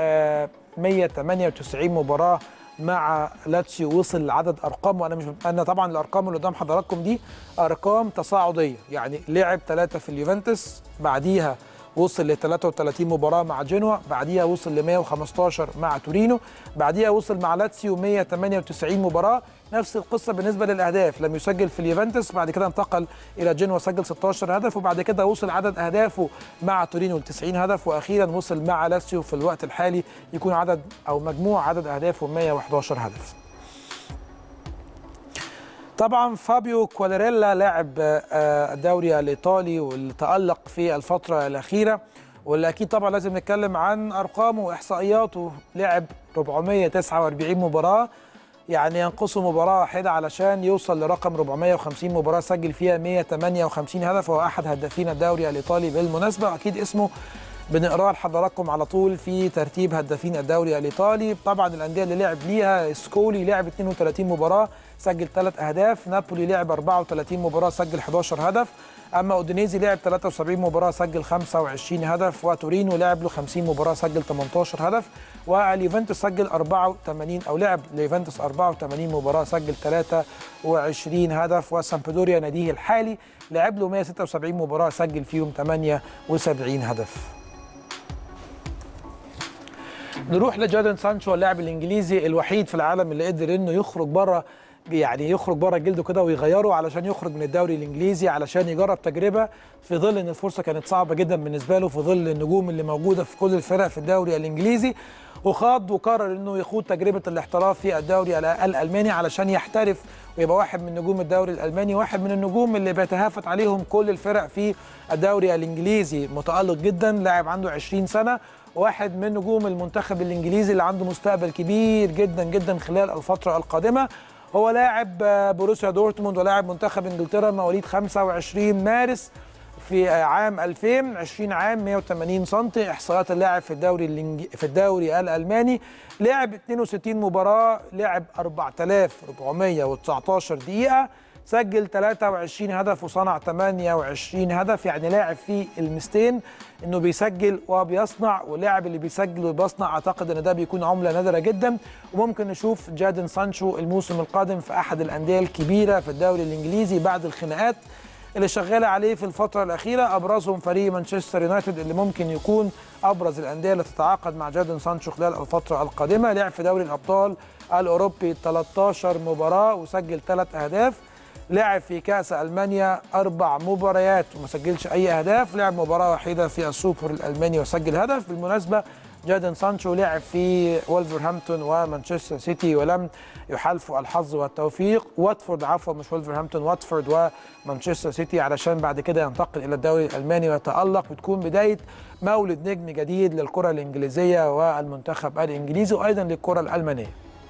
198 مباراه مع لاتسيو وصل لعدد ارقام وانا مش انا طبعا الارقام اللي قدام حضراتكم دي ارقام تصاعديه يعني لعب ثلاثه في اليوفنتوس بعديها وصل ل 33 مباراه مع جنوا بعديها وصل ل 115 مع تورينو بعديها وصل مع لاتسيو 198 مباراه نفس القصه بالنسبه للاهداف لم يسجل في اليوفنتوس بعد كده انتقل الى جنوا سجل 16 هدف وبعد كده وصل عدد اهدافه مع تورينو ل 90 هدف واخيرا وصل مع لاتسيو في الوقت الحالي يكون عدد او مجموع عدد اهدافه 111 هدف طبعا فابيو كواليريلا لاعب الدوري الايطالي واللي تالق في الفتره الاخيره واللي اكيد طبعا لازم نتكلم عن ارقامه واحصائياته لعب 449 مباراه يعني ينقصه مباراه واحده علشان يوصل لرقم 450 مباراه سجل فيها 158 هدف وهو احد هدافين الدوري الايطالي بالمناسبه واكيد اسمه بنقراه لحضراتكم على طول في ترتيب هدافين الدوري الايطالي طبعا الانديه اللي لعب ليها سكولي لعب 32 مباراه سجل 3 اهداف نابولي لعب 34 مباراه سجل 11 هدف اما اودينيزي لعب 73 مباراه سجل 25 هدف وتورينو لعب له 50 مباراه سجل 18 هدف واليوفنتوس سجل 84 او لعب ليوفنتوس 84 مباراه سجل 23 هدف وسامبدوريا ناديه الحالي لعب له 176 مباراه سجل فيهم 78 هدف نروح لجادن سانشو اللاعب الانجليزي الوحيد في العالم اللي قدر انه يخرج بره يعني يخرج بره جلده كده ويغيره علشان يخرج من الدوري الانجليزي علشان يجرب تجربه في ظل ان الفرصه كانت صعبه جدا بالنسبه له في ظل النجوم اللي موجوده في كل الفرق في الدوري الانجليزي وخاض وقرر انه يخوض تجربه الاحتراف في الدوري الالماني علشان يحترف ويبقى واحد من نجوم الدوري الالماني واحد من النجوم اللي بيتهافت عليهم كل الفرق في الدوري الانجليزي متالق جدا لاعب عنده 20 سنه واحد من نجوم المنتخب الانجليزي اللي عنده مستقبل كبير جدا جدا خلال الفتره القادمه هو لاعب بروسيا دورتموند ولاعب منتخب انجلترا مواليد 25 مارس في عام 2000 20 عام 180 سم احصائيات اللاعب في الدوري الإنج... في الدوري الالماني لعب 62 مباراه لعب 4419 دقيقه سجل 23 هدف وصنع 28 هدف يعني لاعب في المستين انه بيسجل وبيصنع واللاعب اللي بيسجل وبيصنع اعتقد ان ده بيكون عمله نادره جدا وممكن نشوف جادن سانشو الموسم القادم في احد الانديه الكبيره في الدوري الانجليزي بعد الخناقات اللي شغاله عليه في الفتره الاخيره ابرزهم فريق مانشستر يونايتد اللي ممكن يكون ابرز الانديه اللي تتعاقد مع جادن سانشو خلال الفتره القادمه لعب في دوري الابطال الاوروبي 13 مباراه وسجل 3 اهداف لعب في كأس ألمانيا أربع مباريات وما سجلش أي أهداف لعب مباراة وحيدة في السوبر الألماني وسجل هدف بالمناسبة جادن سانشو لعب في ولفرهامبتون ومانشستر سيتي ولم يحالفوا الحظ والتوفيق واتفورد عفوا مش ولفرهامبتون واتفورد ومانشستر سيتي علشان بعد كده ينتقل الى الدوري الالماني ويتالق وتكون بدايه مولد نجم جديد للكره الانجليزيه والمنتخب الانجليزي وايضا للكره الالمانيه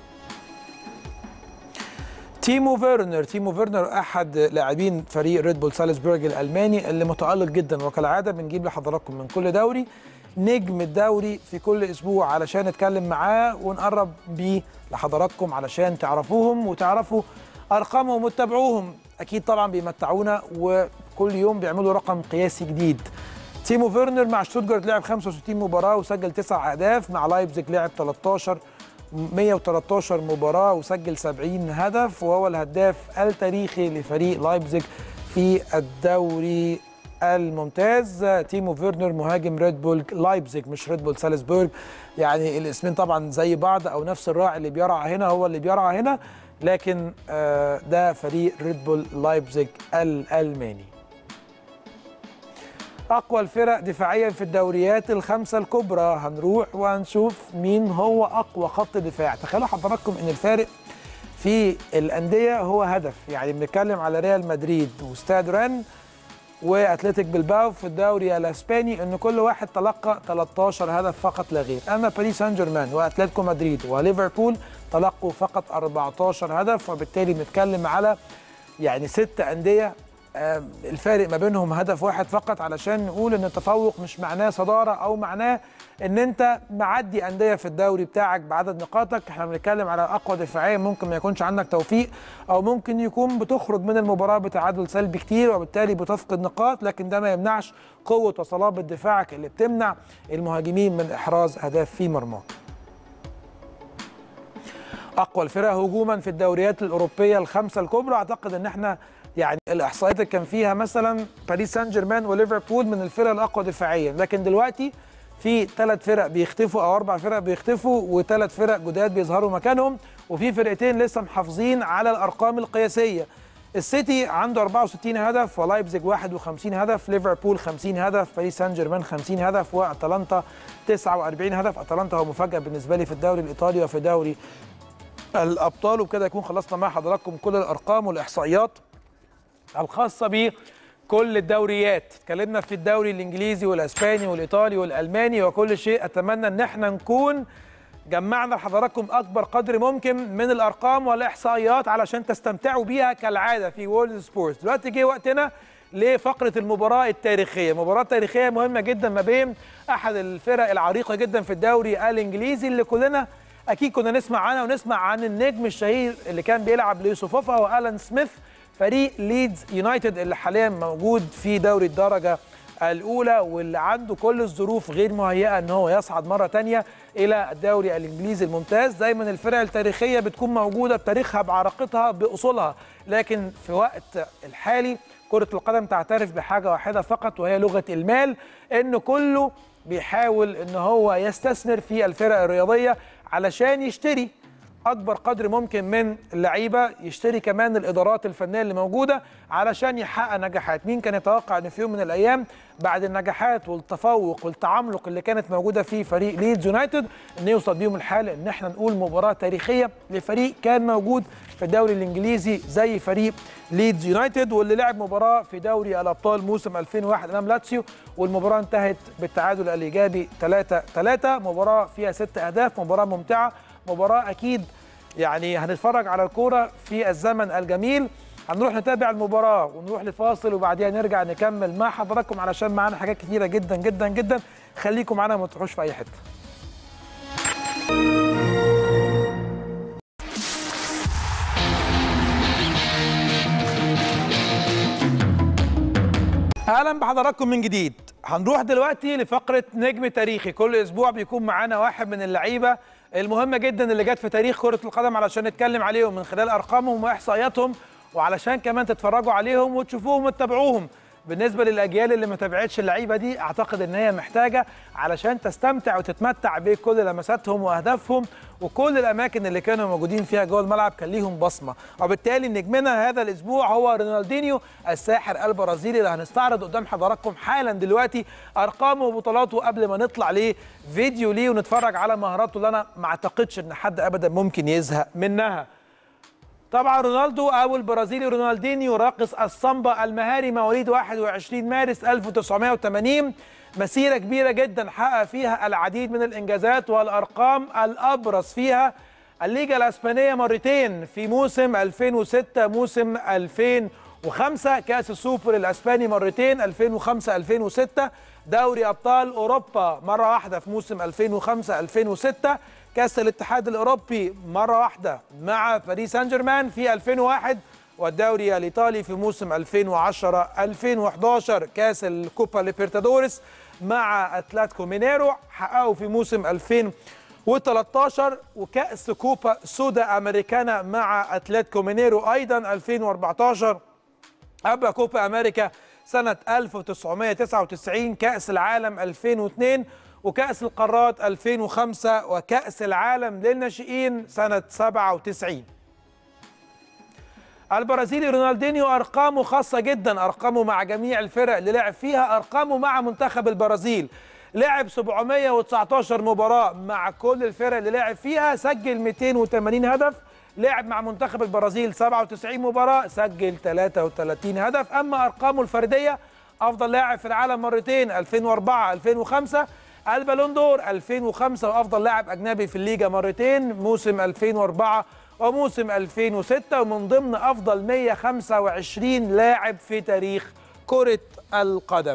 تيمو فيرنر تيمو فيرنر احد لاعبين فريق ريد بول سالزبورج الالماني اللي متالق جدا وكالعاده بنجيب لحضراتكم من كل دوري نجم الدوري في كل اسبوع علشان نتكلم معاه ونقرب بيه لحضراتكم علشان تعرفوهم وتعرفوا ارقامهم وتتابعوهم اكيد طبعا بيمتعونا وكل يوم بيعملوا رقم قياسي جديد تيمو فيرنر مع شتوتجارت لعب 65 مباراه وسجل 9 اهداف مع لايبزيج لعب 13 113 مباراة وسجل 70 هدف وهو الهداف التاريخي لفريق لايبزيج في الدوري الممتاز تيمو فيرنر مهاجم ريد بول لايبزيج مش ريد بول سالزبورج يعني الاسمين طبعا زي بعض او نفس الراعي اللي بيرعى هنا هو اللي بيرعى هنا لكن ده فريق ريد بول لايبزيج الالماني اقوى الفرق دفاعيا في الدوريات الخمسه الكبرى هنروح وهنشوف مين هو اقوى خط دفاع تخيلوا حضراتكم ان الفارق في الانديه هو هدف يعني بنتكلم على ريال مدريد واستاد رن واتلتيك بلباو في الدوري الاسباني ان كل واحد تلقى 13 هدف فقط لا غير اما باريس سان جيرمان واتلتيكو مدريد وليفربول تلقوا فقط 14 هدف وبالتالي بنتكلم على يعني ست انديه الفارق ما بينهم هدف واحد فقط علشان نقول ان التفوق مش معناه صداره او معناه ان انت معدي انديه في الدوري بتاعك بعدد نقاطك احنا بنتكلم على اقوى دفاعيا ممكن ما يكونش عندك توفيق او ممكن يكون بتخرج من المباراه بتعادل سلبي كتير وبالتالي بتفقد نقاط لكن ده ما يمنعش قوه وصلابه دفاعك اللي بتمنع المهاجمين من احراز اهداف في مرماك اقوى الفرق هجوما في الدوريات الاوروبيه الخمسه الكبرى اعتقد ان احنا يعني الاحصائيات اللي كان فيها مثلا باريس سان جيرمان وليفربول من الفرق الاقوى دفاعيا لكن دلوقتي في ثلاث فرق بيختفوا او اربع فرق بيختفوا وثلاث فرق جداد بيظهروا مكانهم وفي فرقتين لسه محافظين على الارقام القياسيه السيتي عنده 64 هدف ولايبزيج 51 هدف ليفربول 50 هدف باريس سان جيرمان 50 هدف واتلانتا 49 هدف اتلانتا هو مفاجاه بالنسبه لي في الدوري الايطالي وفي دوري الابطال وبكده يكون خلصنا مع حضراتكم كل الارقام والاحصائيات الخاصه بكل الدوريات اتكلمنا في الدوري الانجليزي والاسباني والايطالي والالماني وكل شيء اتمنى ان احنا نكون جمعنا لحضراتكم اكبر قدر ممكن من الارقام والاحصائيات علشان تستمتعوا بيها كالعاده في وورلد سبورتس دلوقتي جه وقتنا لفقره المباراه التاريخيه مباراه تاريخيه مهمه جدا ما بين احد الفرق العريقه جدا في الدوري الانجليزي اللي كلنا اكيد كنا نسمع عنها ونسمع عن النجم الشهير اللي كان بيلعب ليوسفوفا والان سميث فريق ليدز يونايتد اللي حاليا موجود في دوري الدرجه الاولى واللي عنده كل الظروف غير مهيئه ان هو يصعد مره تانية الى الدوري الانجليزي الممتاز دايما الفرق التاريخيه بتكون موجوده بتاريخها بعراقتها باصولها لكن في وقت الحالي كره القدم تعترف بحاجه واحده فقط وهي لغه المال ان كله بيحاول ان هو يستثمر في الفرق الرياضيه علشان يشتري اكبر قدر ممكن من اللعيبه يشتري كمان الادارات الفنيه اللي موجوده علشان يحقق نجاحات مين كان يتوقع ان في يوم من الايام بعد النجاحات والتفوق والتعمق اللي كانت موجوده في فريق ليدز يونايتد ان يوصل بيهم الحال ان احنا نقول مباراه تاريخيه لفريق كان موجود في الدوري الانجليزي زي فريق ليدز يونايتد واللي لعب مباراه في دوري الابطال موسم 2001 امام لاتسيو والمباراه انتهت بالتعادل الايجابي 3 3 مباراه فيها ست اهداف مباراه ممتعه مباراه اكيد يعني هنتفرج على الكوره في الزمن الجميل هنروح نتابع المباراه ونروح لفاصل وبعديها نرجع نكمل مع حضراتكم علشان معانا حاجات كتيره جدا جدا جدا خليكم معانا ما تروحوش في اي حته اهلا بحضراتكم من جديد هنروح دلوقتي لفقره نجم تاريخي كل اسبوع بيكون معانا واحد من اللعيبه المهمه جدا اللي جت في تاريخ كره القدم علشان نتكلم عليهم من خلال ارقامهم واحصائياتهم وعلشان كمان تتفرجوا عليهم وتشوفوهم وتتابعوهم بالنسبه للاجيال اللي ما تابعتش اللعيبه دي اعتقد ان هي محتاجه علشان تستمتع وتتمتع بكل لمساتهم واهدافهم وكل الاماكن اللي كانوا موجودين فيها جوه الملعب كان ليهم بصمه وبالتالي نجمنا هذا الاسبوع هو رونالدينيو الساحر البرازيلي اللي هنستعرض قدام حضراتكم حالا دلوقتي ارقامه وبطولاته قبل ما نطلع ليه فيديو ليه ونتفرج على مهاراته اللي انا ما اعتقدش ان حد ابدا ممكن يزهق منها طبعا رونالدو او البرازيلي رونالدينيو راقص السامبا المهاري مواليد 21 مارس 1980 مسيره كبيره جدا حقق فيها العديد من الانجازات والارقام الابرز فيها الليجا الاسبانيه مرتين في موسم 2006 موسم 2005 كاس السوبر الاسباني مرتين 2005 2006 دوري ابطال اوروبا مره واحده في موسم 2005 2006 كاس الاتحاد الاوروبي مره واحده مع باريس سان جيرمان في 2001 والدوري الايطالي في موسم 2010 2011 كاس الكوبا ليبرتادوريس مع اتلتيكو مينيرو حققوا في موسم 2013 وكاس كوبا سودا امريكانا مع اتلتيكو مينيرو ايضا 2014 قبل كوبا امريكا سنه 1999 كاس العالم 2002 وكأس القارات 2005 وكأس العالم للناشئين سنة 97 البرازيلي رونالدينيو أرقامه خاصة جدا أرقامه مع جميع الفرق اللي لعب فيها أرقامه مع منتخب البرازيل لعب 719 مباراة مع كل الفرق اللي لعب فيها سجل 280 هدف لعب مع منتخب البرازيل 97 مباراة سجل 33 هدف أما أرقامه الفردية أفضل لاعب في العالم مرتين 2004 2005 البالون دور 2005 وافضل لاعب اجنبي في الليجا مرتين موسم 2004 وموسم 2006 ومن ضمن افضل 125 لاعب في تاريخ كره القدم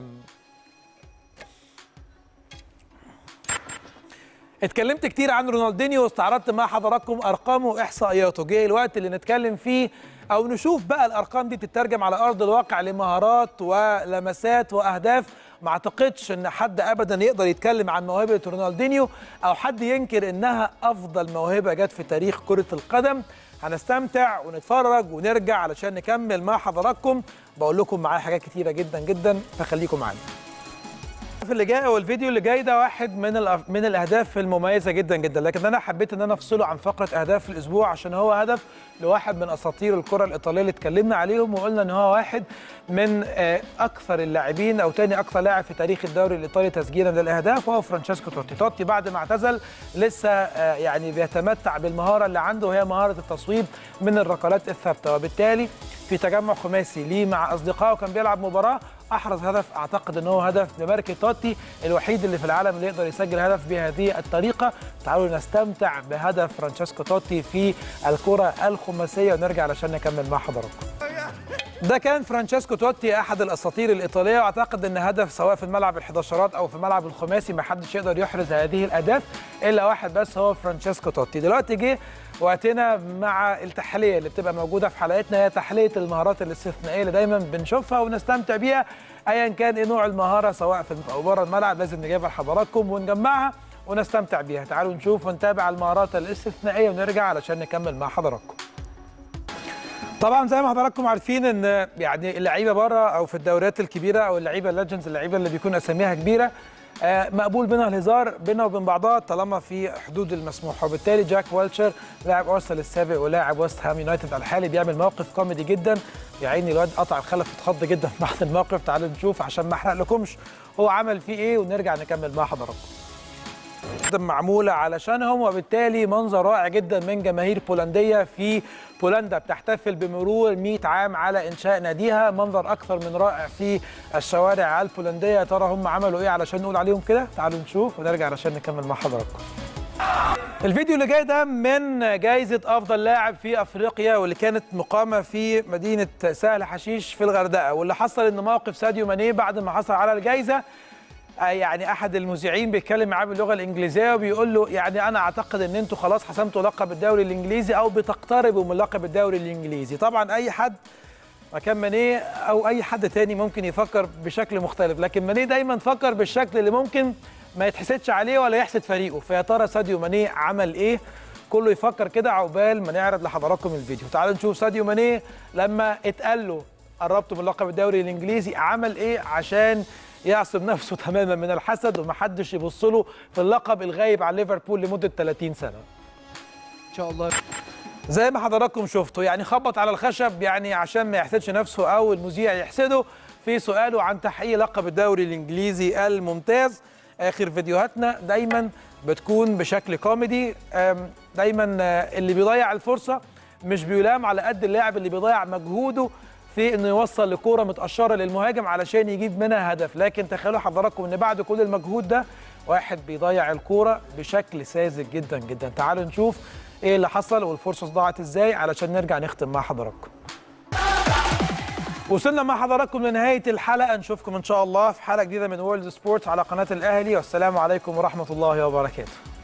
اتكلمت كتير عن رونالدينيو واستعرضت مع حضراتكم ارقامه واحصائياته جه الوقت اللي نتكلم فيه او نشوف بقى الارقام دي تترجم على ارض الواقع لمهارات ولمسات واهداف ما اعتقدش ان حد ابدا يقدر يتكلم عن موهبه رونالدينيو او حد ينكر انها افضل موهبه جت في تاريخ كره القدم هنستمتع ونتفرج ونرجع علشان نكمل مع حضراتكم بقول لكم معايا حاجات كتيره جدا جدا فخليكم معانا اللي جاي او الفيديو اللي جاي ده واحد من الأف... من الاهداف المميزه جدا جدا لكن انا حبيت ان انا افصله عن فقره اهداف الاسبوع عشان هو هدف لواحد من اساطير الكره الايطاليه اللي اتكلمنا عليهم وقلنا ان هو واحد من اكثر اللاعبين او ثاني اكثر لاعب في تاريخ الدوري الايطالي تسجيلا للاهداف وهو فرانشيسكو توتي توتي بعد ما اعتزل لسه يعني بيتمتع بالمهاره اللي عنده وهي مهاره التصويب من الركلات الثابته وبالتالي في تجمع خماسي ليه مع اصدقائه وكان بيلعب مباراه احرز هدف اعتقد ان هو هدف لماركي توتي الوحيد اللي في العالم اللي يقدر يسجل هدف بهذه الطريقه تعالوا نستمتع بهدف فرانشيسكو توتي في الكره الخماسيه ونرجع علشان نكمل مع حضراتكم ده كان فرانشيسكو توتي احد الاساطير الايطاليه واعتقد ان هدف سواء في الملعب الحداشرات او في الملعب الخماسي ما حدش يقدر يحرز هذه الاهداف الا واحد بس هو فرانشيسكو توتي دلوقتي جه وقتنا مع التحليه اللي بتبقى موجوده في حلقتنا هي تحليه المهارات الاستثنائيه اللي دايما بنشوفها ونستمتع بيها ايا كان ايه نوع المهاره سواء في او بره الملعب لازم نجيبها لحضراتكم ونجمعها ونستمتع بيها تعالوا نشوف ونتابع المهارات الاستثنائيه ونرجع علشان نكمل مع حضراتكم طبعا زي ما حضراتكم عارفين ان يعني اللعيبه بره او في الدوريات الكبيره او اللعيبه الليجندز اللعيبه اللي بيكون اساميها كبيره آه، مقبول منها الهزار بينها وبين بعضها طالما في حدود المسموح وبالتالي جاك والتشر لاعب ارسنال السابق ولاعب ويست هام يونايتد الحالي بيعمل موقف كوميدي جدا يا عيني الواد قطع الخلف اتخض جدا بعد الموقف تعالوا نشوف عشان ما احرق لكمش هو عمل فيه ايه ونرجع نكمل مع حضراتكم معموله علشانهم وبالتالي منظر رائع جدا من جماهير بولنديه في بولندا بتحتفل بمرور 100 عام على انشاء ناديها منظر اكثر من رائع في الشوارع البولنديه يا ترى هم عملوا ايه علشان نقول عليهم كده تعالوا نشوف ونرجع علشان نكمل مع حضراتكم الفيديو اللي جاي ده من جائزة أفضل لاعب في أفريقيا واللي كانت مقامة في مدينة سهل حشيش في الغردقة واللي حصل إن موقف ساديو ماني بعد ما حصل على الجائزة يعني احد المذيعين بيتكلم معاه باللغه الانجليزيه وبيقول له يعني انا اعتقد ان انتوا خلاص حسمتوا لقب الدوري الانجليزي او بتقتربوا من لقب الدوري الانجليزي طبعا اي حد مكان ماني او اي حد تاني ممكن يفكر بشكل مختلف لكن ماني دايما فكر بالشكل اللي ممكن ما يتحسدش عليه ولا يحسد فريقه فيا ترى ساديو ماني عمل ايه كله يفكر كده عقبال ما نعرض لحضراتكم الفيديو تعالوا نشوف ساديو ماني لما اتقال له قربتوا من لقب الدوري الانجليزي عمل ايه عشان يعصم نفسه تماما من الحسد ومحدش يبص له في اللقب الغايب عن ليفربول لمده 30 سنه. ان شاء الله زي ما حضراتكم شفتوا يعني خبط على الخشب يعني عشان ما يحسدش نفسه او المذيع يحسده في سؤاله عن تحقيق لقب الدوري الانجليزي الممتاز. اخر فيديوهاتنا دايما بتكون بشكل كوميدي دايما اللي بيضيع الفرصه مش بيلام على قد اللاعب اللي بيضيع مجهوده في انه يوصل لكوره متقشره للمهاجم علشان يجيب منها هدف لكن تخيلوا حضراتكم ان بعد كل المجهود ده واحد بيضيع الكوره بشكل ساذج جدا جدا تعالوا نشوف ايه اللي حصل والفرصه ضاعت ازاي علشان نرجع نختم مع حضراتكم وصلنا مع حضراتكم لنهايه الحلقه نشوفكم ان شاء الله في حلقه جديده من وورلد سبورتس على قناه الاهلي والسلام عليكم ورحمه الله وبركاته